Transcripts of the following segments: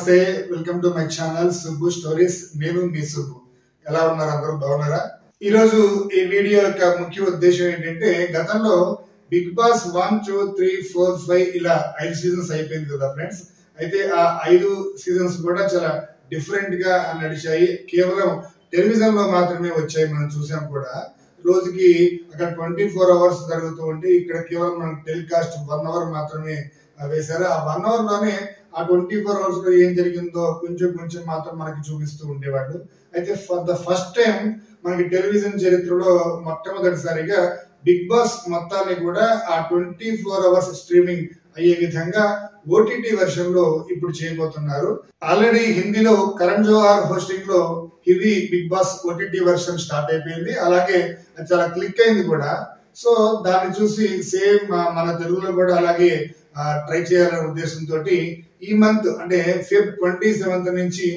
నమస్తే welcome to my channel Subbu stories నేను మీ సుబ్బు ఎలా ఉన్నారు అందరూ బాగున్నారా ఈ రోజు ఈ వీడియో యొక్క ముఖ్య ఉద్దేశం ఏంటంటే గతంలో Bigg Boss one two three four five ఇలా ఐదు సీజన్స్ అయిపోయింది కదా ఫ్రెండ్స్ అయితే ఆ ఐదు సీజన్స్ కూడా చాలా డిఫరెంట్ గా నడిచాయి కేవలం టెలివిజన్ లో మాత్రమే వచ్చాయి మనం చూసాం కూడా రోజుకి అక్కడ ట్వంటీ ఫోర్ అవర్స్ జరుగుతూ ఉంటే ఇక్కడ కేవలం మనకు టెలికాస్ట్ వన్ అవర్ మాత్రమే ఆ, వేశారు ఆ వన్ అవర్ లోనే ఆ ట్వంటీ ఫోర్ అవర్స్ లో ఏం జరిగిందో కొంచెం కొంచెం మాత్రం మనకి చూపిస్తూ ఉండేవాళ్ళు అయితే ఫర్ ద ఫస్ట్ టైం మనకి టెలివిజన్ చరిత్రలో మొట్టమొదటిసారిగా బిగ్ బాస్ మొత్తాన్ని కూడా ఆ ట్వంటీ ఫోర్ అవర్స్ స్ట్రీమింగ్ అయ్యే విధంగా ఓటీటీ వెర్షన్ లో ఇప్పుడు చేయబోతున్నారు ఆల్రెడీ హిందీలో కరణ్ జోహార్ హోస్టింగ్ లో Hindi Bigg Boss OTT version start అయిపోయింది అలాగే అది చాలా క్లిక్ అయింది కూడా సో దాన్ని చూసి సేమ్ మన తెలుగులో కూడా అలాగే ట్రై చేయాలనే ఉద్దేశంతో ఈ మంత్ అంటే ఫిబ్ ట్వంటీ సెవెంత్ నుంచి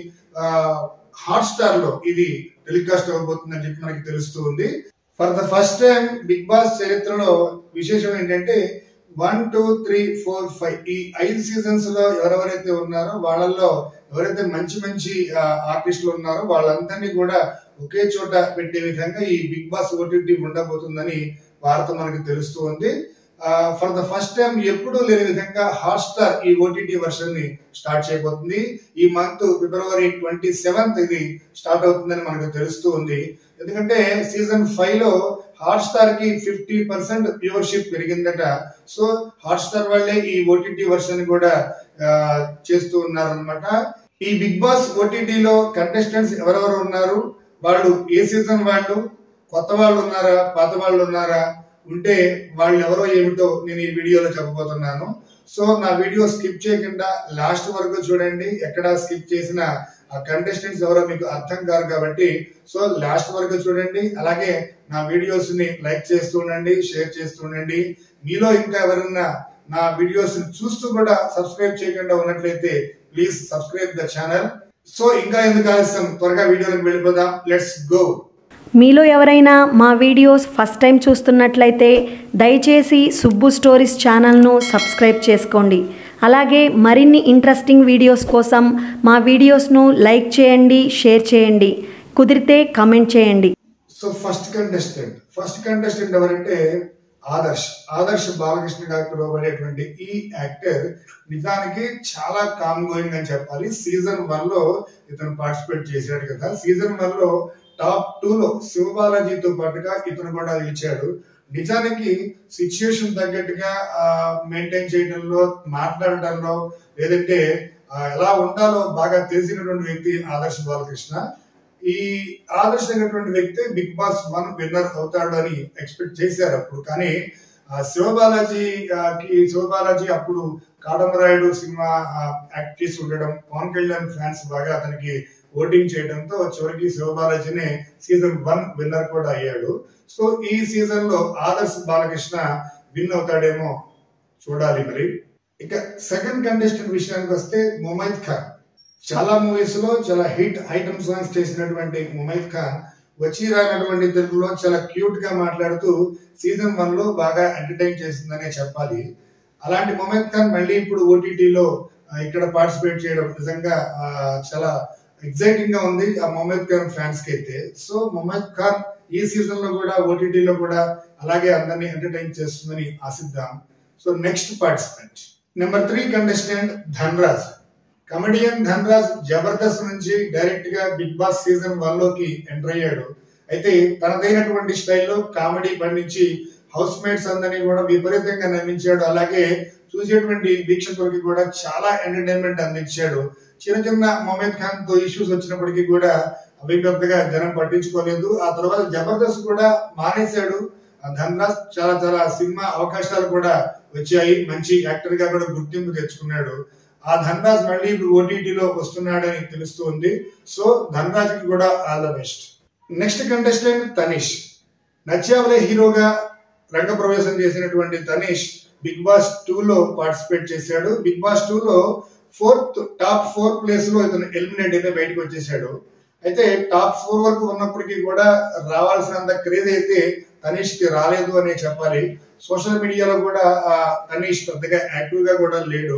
హాట్ స్టార్ లో ఇది టెలికాస్ట్ అవ్వబోతుందని చెప్పి మనకి తెలుస్తూ ఉంది for the first time Bigg Boss చరిత్రలో విశేషం ఏంటంటే one two three four five ఈ ఐదు సీజన్స్ లో ఎవరెవరైతే ఉన్నారో వాళ్ళల్లో ఎవరైతే మంచి మంచి ఆర్టిస్టులు ఉన్నారో వాళ్ళందరినీ కూడా ఒకే చోట పెట్టే విధంగా ఈ బిగ్ బాస్ ఓటీటీ ఉండబోతుందని వార్త మనకు తెలుస్తూ ఉంది ఫర్ ద ఫస్ట్ టైం ఎప్పుడూ లేని విధంగా హాట్ స్టార్ ఈ ఓటీటీ వర్షన్ ని స్టార్ట్ చేయబోతుంది ఈ మంత్ ఫిబ్రవరి ట్వంటీ సెవెంత్ ఇది స్టార్ట్ అవుతుందని మనకు తెలుస్తూ ఉంది ఎందుకంటే సీజన్ ఫైవ్ లో హాట్ స్టార్ కి ఫిఫ్టీ పర్సెంట్ వ్యూవర్షిప్ పెరిగిందట సో హాట్ స్టార్ వాళ్ళే ఈ ఓటీటీ వర్షన్ కూడా ఆ, చేస్తూ ఉన్నారనమాట ఈ బిగ్ బాస్ ఓటీటీలో కంటెస్టెంట్స్ ఎవరెవరు ఉన్నారు వాళ్ళు ఏ సీజన్ వాళ్ళు కొత్త వాళ్ళు ఉన్నారా పాత వాళ్ళు ఉన్నారా ఉంటే వాళ్ళు ఎవరో ఏమిటో నేను ఈ వీడియోలో చెప్పబోతున్నాను సో నా వీడియో స్కిప్ చేయకుండా లాస్ట్ వరకు చూడండి ఎక్కడ స్కిప్ చేసిన ఆ కంటెస్టెంట్స్ ఎవరో మీకు అర్థం కాదు కాబట్టి సో లాస్ట్ వరకు చూడండి అలాగే నా వీడియోస్ ని లైక్ చేస్తూ ఉండండి షేర్ చేస్తూ ఉండండి మీలో ఇంకా ఎవరన్నా నా వీడియోస్ చూస్తూ కూడా సబ్స్క్రైబ్ చేయకుండా ఉన్నట్లయితే please subscribe the channel so ఇంకా ఎందుకు ఆలస్యం త్వరగా వీడియోలకు వెళ్ళిపోదాం లెట్స్ గో మీలో ఎవరైనా మా వీడియోస్ ఫస్ట్ టైం చూస్తున్నట్లయితే దయచేసి సుబ్బు స్టోరీస్ ఛానల్ను సబ్స్క్రైబ్ చేసుకోండి అలాగే మరిన్ని ఇంట్రెస్టింగ్ వీడియోస్ కోసం మా వీడియోస్ను లైక్ చేయండి షేర్ చేయండి కుదిరితే కమెంట్ చేయండి so first contestant first contestant ఎవరంటే ఆదర్శ్ ఆదర్శ్ బాలకృష్ణ గారు పిలువబడేటువంటి ఈ యాక్టర్ నిజానికి చాలా కామ్ గోయింగ్ అని చెప్పాలి సీజన్ వన్ లో ఇతను పార్టిసిపేట్ చేశాడు కదా సీజన్ వన్ లో టాప్ టూ లో శివబాలాజీతో పాటుగా ఇతను కూడా నిలిచాడు నిజానికి సిచ్యుయేషన్ తగ్గట్టుగా మెయింటైన్ చేయడంలో మాట్లాడటంలో లేదంటే ఆ, ఎలా ఉండాలో బాగా తెలిసినటువంటి వ్యక్తి ఆదర్శ్ బాలకృష్ణ ఈ ఆదర్శ్ అనేటువంటి వ్యక్తి బిగ్ బాస్ వన్ విన్నర్ అవుతాడు అని ఎక్స్పెక్ట్ చేశారు అప్పుడు కానీ ఆ శివబాలాజీ ఆ, కి శివబాలాజీ అప్పుడు కాటమరాయుడు సినిమా ఆ, యాక్ట్ చేసి ఉండడం పవన్ కళ్యాణ్ ఫ్యాన్స్ బాగా అతనికి ఓటింగ్ చేయడంతో చివరికి శివబాలాజీనే సీజన్ వన్ విన్నర్ కూడా అయ్యాడు సో ఈ సీజన్ లో ఆదర్శ్ బాలకృష్ణ విన్ అవుతాడేమో చూడాలి మరి ఇక సెకండ్ కంటెస్టెంట్ విషయానికి వస్తే ముమైద్ ఖాన్ చాలా మూవీస్ లో చాలా హిట్ ఐటమ్ సాంగ్స్ చేసినటువంటి ముమైద్ ఖాన్ వచ్చి రానటువంటి తెలుగులో చాలా క్యూట్ గా మాట్లాడుతూ సీజన్ వన్ లో బాగా ఎంటర్టైన్ చేసిందనే చెప్పాలి అలాంటి ముమైద్ ఖాన్ మళ్ళీ ఇప్పుడు ఓటీటీలో ఇక్కడ పార్టిసిపేట్ చేయడం నిజంగా ఆ, చాలా ఎక్సైటింగ్ గా ఉంది ఆ మొహమ్మద్ ఖాన్ ఫ్యాన్స్ కి అయితే సో మొహమ్మద్ ఖాన్ ఈ సీజన్ లో కూడా ఓటీటీలో కూడా అలాగే అందరినీ ఎంటర్టైన్ చేస్తుందని ఆశిద్దాం so next participant number three contestant Dhanraj comedian Dhanraj Jabardasth నుంచి డైరెక్ట్ గా బిగ్ బాస్ సీజన్ వన్ లోకి ఎంటర్ అయ్యాడు అయితే తనదైనటువంటి స్టైల్లో కామెడీ పండించి హౌస్ మేట్స్ అందరినీ కూడా విపరీతంగా నమ్మించాడు అలాగే చూసేటువంటి వీక్షకులకి కూడా చాలా ఎంటర్టైన్మెంట్ అందించాడు చిన్న చిన్న మొహమ్మద్ ఖాన్ తో ఇష్యూస్ వచ్చినప్పటికీ కూడా అవి పెద్దగా జనం పట్టించుకోలేదు ఆ తర్వాత జబర్దస్త్ కూడా మానేశాడు ఆ ధన్రాజ్ చాలా చాలా సినిమా అవకాశాలు కూడా వచ్చాయి మంచి యాక్టర్ గా కూడా గుర్తింపు తెచ్చుకున్నాడు ఆ ధన్రాజ్ మళ్ళీ ఇప్పుడు ఓటీటీలో వస్తున్నాడని తెలుస్తుంది సో ధన్రాజ్ కి కూడా all the best next contestant Tanish Nachavule హీరోగా రంగప్రవేశం చేసినటువంటి తనీష్ బిగ్ బాస్ టూ లో పార్టిసిపేట్ చేశాడు బిగ్ బాస్ టూ లో ఫోర్త్ టాప్ ఫోర్ ప్లేస్ లో ఇతను ఎలిమినేట్ అయితే బయటకు వచ్చేసాడు అయితే టాప్ ఫోర్ వరకు ఉన్నప్పటికీ కూడా రావాల్సినంత క్రేజ్ అయితే తనీష్ కి రాలేదు అనే చెప్పాలి సోషల్ మీడియాలో కూడా ఆ, తనీష్ పెద్దగా యాక్టివ్ గా కూడా లేడు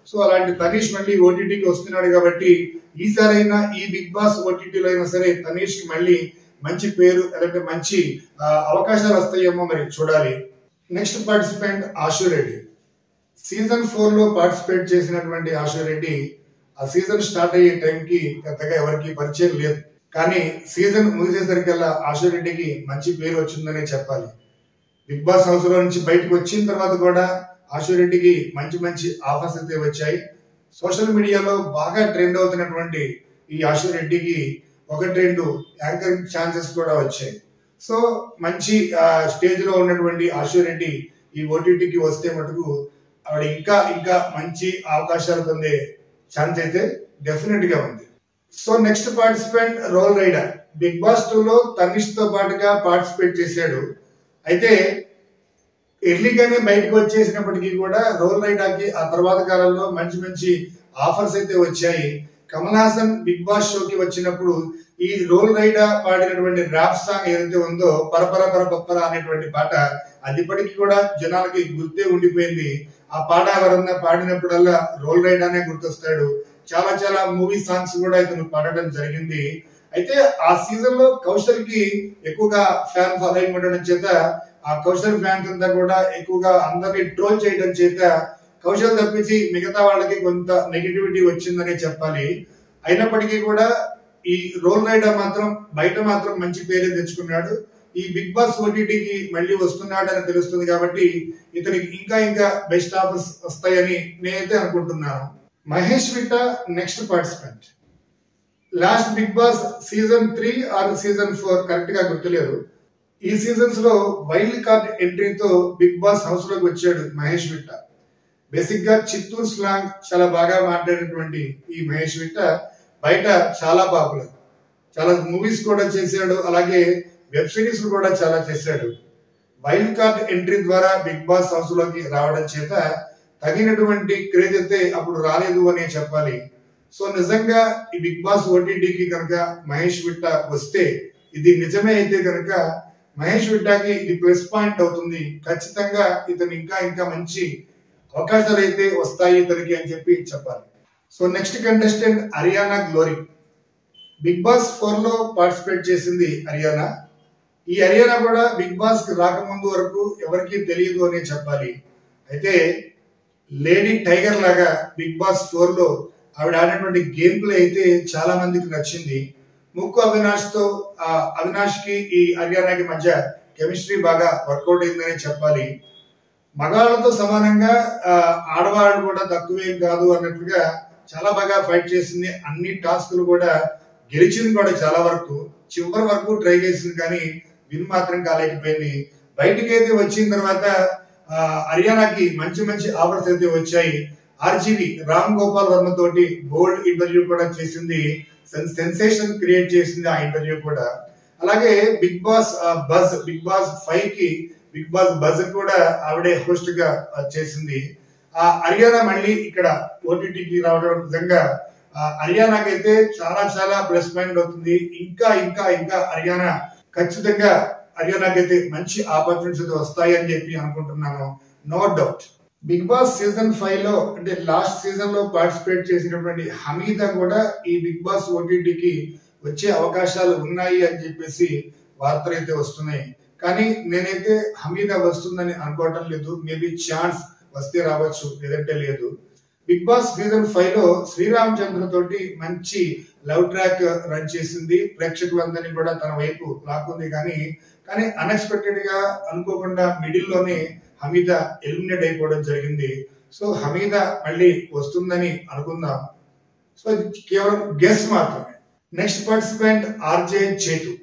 సో అలాంటి తనీష్ మళ్ళీ ఓటీటీకి వస్తున్నాడు కాబట్టి ఈసారైనా ఈ బిగ్ బాస్ ఓటీటీలో అయినా సరే తనీష్ కి మళ్ళీ మంచి పేరు లేదంటే మంచి ఆ, అవకాశాలు వస్తాయేమో మరి చూడాలి next participant Ashu Reddy season four లో పార్టిసిపేట్ చేసినటువంటి ఆశు రెడ్డి ఆ సీజన్ స్టార్ట్ అయ్యే టైంకి పెద్దగా ఎవరికి పరిచయం లేదు కానీ సీజన్ ముగిసేసరికల్లా ఆశు రెడ్డికి మంచి పేరు వచ్చిందనే చెప్పాలి బిగ్ బాస్ హౌస్ లో నుంచి బయటకు వచ్చిన తర్వాత కూడా ఆశు రెడ్డికి మంచి మంచి ఆఫర్స్ అయితే వచ్చాయి సోషల్ మీడియాలో బాగా ట్రెండ్ అవుతున్నటువంటి ఈ ఆశు రెడ్డికి ఒకటి రెండు యాంకరింగ్ ఛాన్సెస్ కూడా వచ్చాయి సో మంచి స్టేజ్ లో ఉన్నటువంటి ఆశు రెడ్డి ఈ ఓటీటీకి వస్తే మటుకు ఆవిడ ఇంకా ఇంకా మంచి అవకాశాలు పొందే ఛాన్స్ అయితే డెఫినెట్ గా ఉంది so next participant Roll Rida Bigg Boss two లో తనిష్ తో పాటుగా పార్టిసిపేట్ చేశాడు అయితే ఎర్లీగానే బయటకు వచ్చేసినప్పటికీ కూడా రోల్ రైడాకి ఆ తర్వాత కాలంలో మంచి మంచి ఆఫర్స్ అయితే వచ్చాయి కమల్ హాసన్ బిగ్ బాస్ షోకి వచ్చినప్పుడు ఈ రోల్ రైడా పాడినటువంటి ర్యాప్ సాంగ్ ఏదైతే ఉందో పరపర పర పప్పర అనేటువంటి పాట అది ఇప్పటికీ కూడా జనాలకి గుర్తే ఉండిపోయింది ఆ పాట ఎవరన్నా పాడినప్పుడల్లా రోల్ రైడానే గుర్తొస్తాడు చాలా చాలా మూవీ సాంగ్స్ కూడా ఇతను పాడడం జరిగింది అయితే ఆ సీజన్ లో కౌశల్ కి ఎక్కువగా ఫ్యాన్ ఫాలోయింగ్ ఉండడం చేత ఆ కౌశల్ ఫ్యాన్స్ అంతా కూడా ఎక్కువగా అందరినీ ట్రోల్ చేయడం చేత కౌశల్ తప్పించి మిగతా వాళ్ళకి కొంత నెగిటివిటీ వచ్చిందనే చెప్పాలి అయినప్పటికీ కూడా ఈ రోల్ రైడర్ మాత్రం బయట మాత్రం మంచి పేరే తెచ్చుకున్నాడు ఈ బిగ్ బాస్ ఓటీటీకి మళ్ళీ వస్తున్నాడని తెలుస్తుంది కాబట్టి ఇతనికి ఇంకా ఇంకా బెస్ట్ ఆఫర్స్ వస్తాయని నేనైతే అనుకుంటున్నాను Mahesh Vitta next participant last Bigg boss season three or season four correct గా గుర్తులేదు ఈ సీజన్స్ లో వైల్డ్ కార్డ్ ఎంట్రీతో బిగ్ బాస్ హౌస్ లోకి వచ్చాడు మహేష్ విట్ట బేసిక్ గా చిత్తూరు స్లాంగ్ చాలా బాగా మాట్లాడేటువంటి ఈ మహేష్ విట్ట బయట చాలా పాపులర్ చాలా మూవీస్ కూడా చేశాడు అలాగే వెబ్ సిరీస్ కూడా చాలా చేశాడు వైల్డ్ కార్డ్ ఎంట్రీ ద్వారా బిగ్ బాస్ హౌస్ లోకి రావడం చేత తగినటువంటి క్రేజ్ అయితే అప్పుడు రాలేదు అనే చెప్పాలి సో నిజంగా ఈ బిగ్ బాస్ ఓటీటీకి కనుక మహేష్ విట్ట వస్తే ఇది నిజమే అయితే కనుక మహేష్ విట్టాకి ఇది ప్లస్ పాయింట్ అవుతుంది ఖచ్చితంగా ఇతను ఇంకా ఇంకా మంచి అవకాశాలు అయితే వస్తాయి ఇతనికి అని చెప్పి చెప్పాలి so next contestant Ariyana Glory Bigg Boss four లో పార్టిసిపేట్ చేసింది హరియానా ఈ హరియానా కూడా బిగ్ బాస్ కి రాకముందు వరకు ఎవరికీ తెలియదు అనే చెప్పాలి అయితే లేడీ టైగర్ లాగా బిగ్ బాస్ ఫోర్ లో ఆవిడ ఆడినటువంటి గేమ్ ప్లే అయితే చాలా మందికి నచ్చింది ముక్కు అవినాష్ తో ఆ అవినాష్ కి ఈ హర్యానాకి మధ్య కెమిస్ట్రీ బాగా వర్కౌట్ అయిందని చెప్పాలి మగాళ్ళతో సమానంగా ఆ, ఆడవాళ్ళు కూడా తక్కువేం కాదు అన్నట్లుగా చాలా బాగా ఫైట్ చేసింది అన్ని టాస్కులు కూడా గెలిచింది కూడా చాలా వరకు చివరి వరకు ట్రై చేసింది కానీ విన్ మాత్రం కాలేకపోయింది బయటికి అయితే వచ్చిన తర్వాత ఆ, హర్యానాకి మంచి మంచి ఆఫర్స్ అయితే వచ్చాయి ఆర్జీవి రామ్ గోపాల్ వర్మ తోటి బోల్డ్ ఇంటర్వ్యూ కూడా చేసింది సెన్సేషన్ క్రియేట్ చేసింది ఆ ఇంటర్వ్యూ కూడా అలాగే బిగ్ బాస్ బజ్ బిగ్ బాస్ ఫైవ్ కి బిగ్ బాస్ బజ్ కూడా ఆవిడే హోస్ట్ గా ఆ, చేసింది ఆ హర్యానా మళ్ళీ ఇక్కడ ఓటీటీకి రావడం విధంగా ఆ, హర్యానాకైతే చాలా చాలా ప్లస్ పాయింట్ అవుతుంది ఇంకా ఇంకా ఇంకా హర్యానా ఖచ్చితంగా హర్యానాకైతే మంచి ఆపర్చునిటీస్ వస్తాయి అని చెప్పి అనుకుంటున్నాను no doubt Bigg boss season five లో అంటే లాస్ట్ సీజన్ లో పార్టిసిపేట్ చేసినటువంటి హమీద కూడా ఈ బిగ్ బాస్ ఓటీటీకి వచ్చే అవకాశాలు ఉన్నాయి అని చెప్పేసి వార్తలు అయితే వస్తున్నాయి కానీ నేనైతే హమీద వస్తుందని అనుకోవటం లేదు మేబీ ఛాన్స్ వస్తే రావచ్చు లేదంటే లేదు బిగ్ బాస్ సీజన్ ఫైవ్ లో శ్రీరామ్ చంద్ర తోటి మంచి లవ్ ట్రాక్ రన్ చేసింది ప్రేక్షకులందరినీ కూడా తన వైపు లాక్కుంది కానీ కానీ అన్ఎక్స్పెక్టెడ్ గా అనుకోకుండా మిడిల్ లోనే హమీద ఎలిమినేట్ అయిపోవడం జరిగింది సో హమీద మళ్ళీ వస్తుందని అనుకుందాం సో ఇది కేవలం గెస్ మాత్రమే నెక్స్ట్ పార్టిసిపెంట్ ఆర్జే చేతు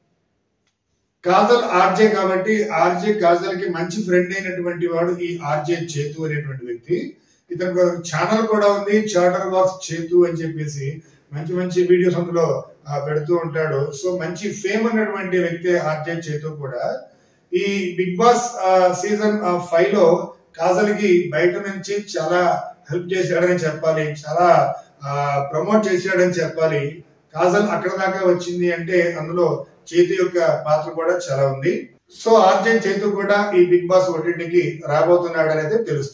కాజల్ ఆర్జే కాబట్టి ఆర్జే కాజల్ కి మంచి ఫ్రెండ్ అయినటువంటి వాడు ఈ ఆర్జే చేతు అనేటువంటి వ్యక్తి ఇతనికి ఒక ఛానల్ కూడా ఉంది చార్టర్ బాక్స్ చేతు అని చెప్పేసి మంచి మంచి వీడియోస్ అందులో ఆ, పెడుతూ ఉంటాడు సో మంచి ఫేమ్ ఉన్నటువంటి వ్యక్తి ఆర్జే చేతు కూడా ఈ బిగ్ బాస్ సీజన్ ఫైవ్ లో కాజల్ కి బయట నుంచి చాలా హెల్ప్ చేశాడని చెప్పాలి చాలా ప్రమోట్ చేశాడని చెప్పాలి కాజల్ అక్కడ దాకా వచ్చింది అంటే అందులో చేతు యొక్క పాత్ర కూడా చాలా ఉంది సో ఆర్జే చేతు కూడా ఈ బిగ్ బాస్ ఓటీటీకి రాబోతున్నాడు అనేది తెలుస్తుంది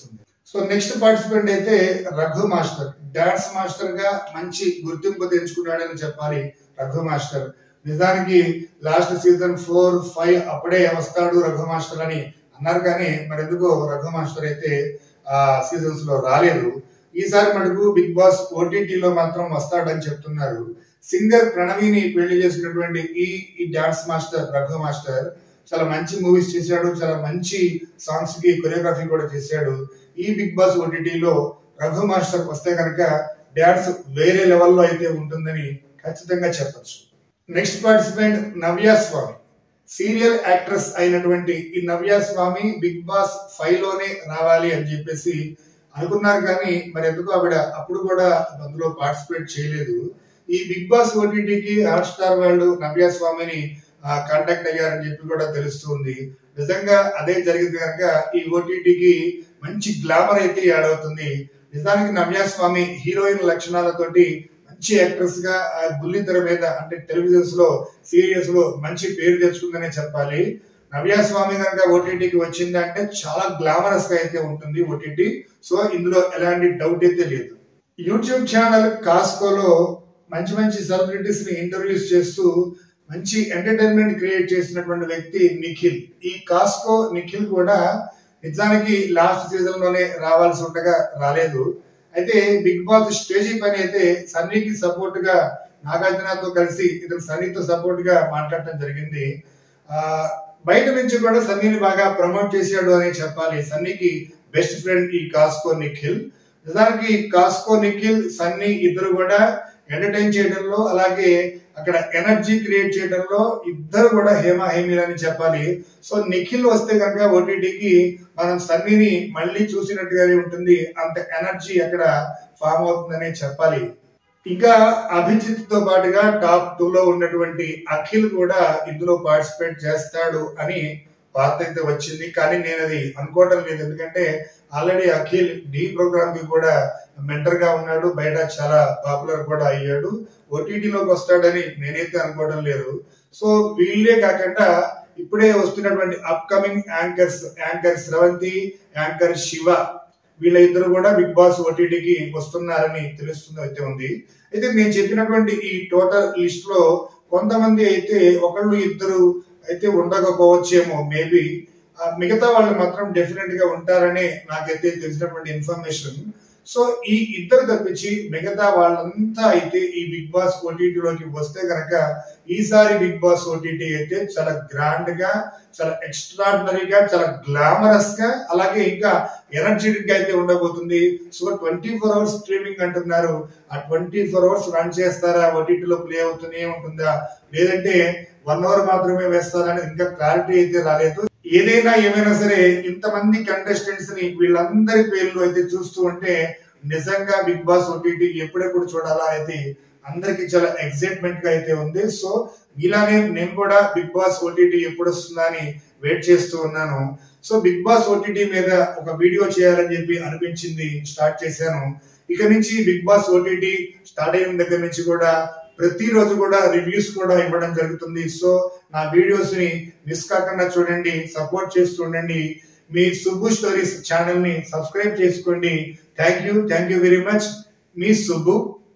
సో నెక్స్ట్ పార్టిసిపెంట్ అయితే రఘు మాస్టర్ డాన్స్ మాస్టర్ గా మంచి గుర్తింపు తెచ్చుకున్నాడని చెప్పాలి రఘు మాస్టర్ నిజానికి లాస్ట్ సీజన్ ఫోర్ ఫైవ్ అప్పుడే వస్తాడు రఘు మాస్టర్ అని అన్నారు కానీ మరి ఎందుకో రఘు మాస్టర్ అయితే ఆ సీజన్స్ లో రాలేదు ఈసారి మటుకు బిగ్ బాస్ ఓటీటీలో మాత్రం వస్తాడని చెప్తున్నారు సింగర్ ప్రణవిని పెళ్లి చేసినటువంటి ఈ ఈ డాన్స్ మాస్టర్ రఘు మాస్టర్ చాలా మంచి మూవీస్ చేశాడు చాలా మంచి సాంగ్స్ కి కొరియోగ్రఫీ కూడా చేశాడు ఈ బిగ్ బాస్ ఓటీటీలో రఘు మాస్టర్ వస్తే కనుక డాన్స్ వేరే లెవెల్లో అయితే ఉంటుందని ఖచ్చితంగా చెప్పొచ్చు next participant Navya Swamy serial actress అయినటువంటి ఈ నవ్య స్వామి బిగ్ బాస్ ఫైవ్ లోనే రావాలి అని చెప్పేసి అనుకున్నారు కానీ మరి ఎందుకు ఆవిడ అప్పుడు కూడా అందులో పార్టిసిపేట్ చేయలేదు ఈ బిగ్ బాస్ ఓటీటీకి హాట్ స్టార్ వాళ్ళు నవ్య స్వామిని కాంటాక్ట్ అయ్యారని చెప్పి కూడా తెలుస్తుంది నిజంగా అదే జరిగింది కనుక ఈ ఓటీటీకి మంచి గ్లామర్ అయితే యాడ్ అవుతుంది నిజానికి నవ్య స్వామి హీరోయిన్ లక్షణాలతోటి మంచి యాక్ట్రెస్ గా ఆ బుల్లి తెర మీద అంటే టెలివిజన్స్ లో సీరియల్స్ లో మంచి పేరు తెచ్చుకుందనే చెప్పాలి నవ్య స్వామి కనుక ఓటీటీకి వచ్చిందంటే చాలా గ్లామరస్ గా అయితే ఉంటుంది ఓటీటీ సో ఇందులో ఎలాంటి డౌట్ అయితే లేదు యూట్యూబ్ ఛానల్ కాస్కోలో మంచి మంచి సెలబ్రిటీస్ ని ఇంటర్వ్యూస్ చేస్తూ మంచి ఎంటర్టైన్మెంట్ క్రియేట్ చేసినటువంటి వ్యక్తి నిఖిల్ ఈ కాస్కో నిఖిల్ కూడా నిజానికి లాస్ట్ సీజన్ లోనే రావాల్సి ఉండగా రాలేదు అయితే బిగ్ బాస్ స్టేజీ పని అయితే సన్నీకి సపోర్ట్ గా నాగార్జునతో కలిసి ఇతను సన్నీతో సపోర్ట్ గా మాట్లాడటం జరిగింది ఆ బయట నుంచి కూడా సన్నీని బాగా ప్రమోట్ చేశాడు అని చెప్పాలి సన్నీకి బెస్ట్ ఫ్రెండ్ ఈ కాస్కో నిఖిల్ నిజానికి కాస్కో నిఖిల్ సన్నీ ఇద్దరు కూడా ఎంటర్టైన్ చేయడంలో అలాగే అక్కడ ఎనర్జీ క్రియేట్ చేయడంలో ఇద్దరు కూడా హేమ హేమీలు అని చెప్పాలి సో నిఖిల్ వస్తే కనుక ఓటీటీకి మనం సన్నీని మళ్ళీ చూసినట్టుగానే ఉంటుంది అంత ఎనర్జీ అక్కడ ఫామ్ అవుతుందనే చెప్పాలి ఇంకా అభిజిత్ తో పాటుగా టాప్ టూ లో ఉన్నటువంటి అఖిల్ కూడా ఇందులో పార్టిసిపేట్ చేస్తాడు అని వార్త అయితే వచ్చింది కానీ నేను అది అనుకోవడం లేదు ఎందుకంటే ఆల్రెడీ అఖిల్ డి ప్రోగ్రామ్ కి కూడా మెంటర్ గా ఉన్నాడు బయట చాలా పాపులర్ కూడా అయ్యాడు ఓటీటీలోకి వస్తాడని నేనైతే అనుకోవడం లేదు సో వీళ్ళే కాకుండా ఇప్పుడే వస్తున్నటువంటి upcoming anchors anchor Sravanthi anchor Shiva వీళ్ళ ఇద్దరు కూడా బిగ్ బాస్ ఓటీటీకి వస్తున్నారని తెలుస్తుంది అయితే ఉంది అయితే నేను చెప్పినటువంటి ఈ టోటల్ లిస్ట్ లో కొంతమంది అయితే ఒకళ్ళు ఇద్దరు అయితే ఉండకపోవచ్చేమో మేబీ మిగతా వాళ్ళు మాత్రం డెఫినెట్ గా ఉంటారని నాకైతే తెలిసినటువంటి ఇన్ఫర్మేషన్ సో ఈ ఇద్దరు తప్పించి మిగతా వాళ్ళంతా అయితే ఈ బిగ్ బాస్ ఓటీటీలోకి వస్తే కనుక ఈసారి బిగ్ బాస్ ఓటీటీ అయితే చాలా గ్రాండ్ గా చాలా ఎక్స్ట్రాడినరీగా చాలా గ్లామరస్ గా అలాగే ఇంకా ఎనర్జెటిక్ గా అయితే ఉండబోతుంది so twenty four hours streaming అంటున్నారు ఆ ట్వంటీ ఫోర్ అవర్స్ రన్ చేస్తారా ఓటీటీలో ప్లే అవుతూనే ఉంటుందా లేదంటే వన్ అవర్ మాత్రమే వేస్తారని ఇంకా క్లారిటీ అయితే రాలేదు ఏదైనా ఏమైనా సరే ఇంతమంది కంటెస్టెంట్స్ ని వీళ్ళందరి పేర్లు అయితే చూస్తూ ఉంటే నిజంగా బిగ్ బాస్ ఓటీటీ ఎప్పుడెప్పుడు చూడాలా అయితే అందరికి చాలా ఎక్సైట్మెంట్ గా అయితే ఉంది సో ఇలానే నేను కూడా బిగ్ బాస్ ఓటీటీ ఎప్పుడు వస్తుందా అని వెయిట్ చేస్తూ ఉన్నాను సో బిగ్ బాస్ ఓటీటీ మీద ఒక వీడియో చేయాలని చెప్పి అనిపించింది స్టార్ట్ చేశాను ఇక నుంచి బిగ్ బాస్ ఓటీటీ స్టార్ట్ అయిన దగ్గర నుంచి కూడా ప్రతిరోజు కూడా రివ్యూస్ కూడా ఇవ్వడం జరుగుతుంది సో నా వీడియోస్ ని మిస్ కాకుండా చూడండి సపోర్ట్ చేస్తూ ఉండండి మీ సుబ్బు స్టోరీస్ ఛానల్ ని సబ్స్క్రైబ్ చేసుకోండి thank you thank you very much మీ సుబ్బు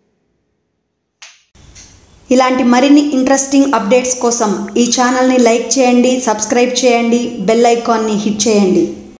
ఇలాంటి మరిన్ని ఇంట్రెస్టింగ్ అప్డేట్స్ కోసం ఈ ఛానల్ని లైక్ చేయండి సబ్స్క్రైబ్ చేయండి బెల్ ఐకాన్ని హిట్ చేయండి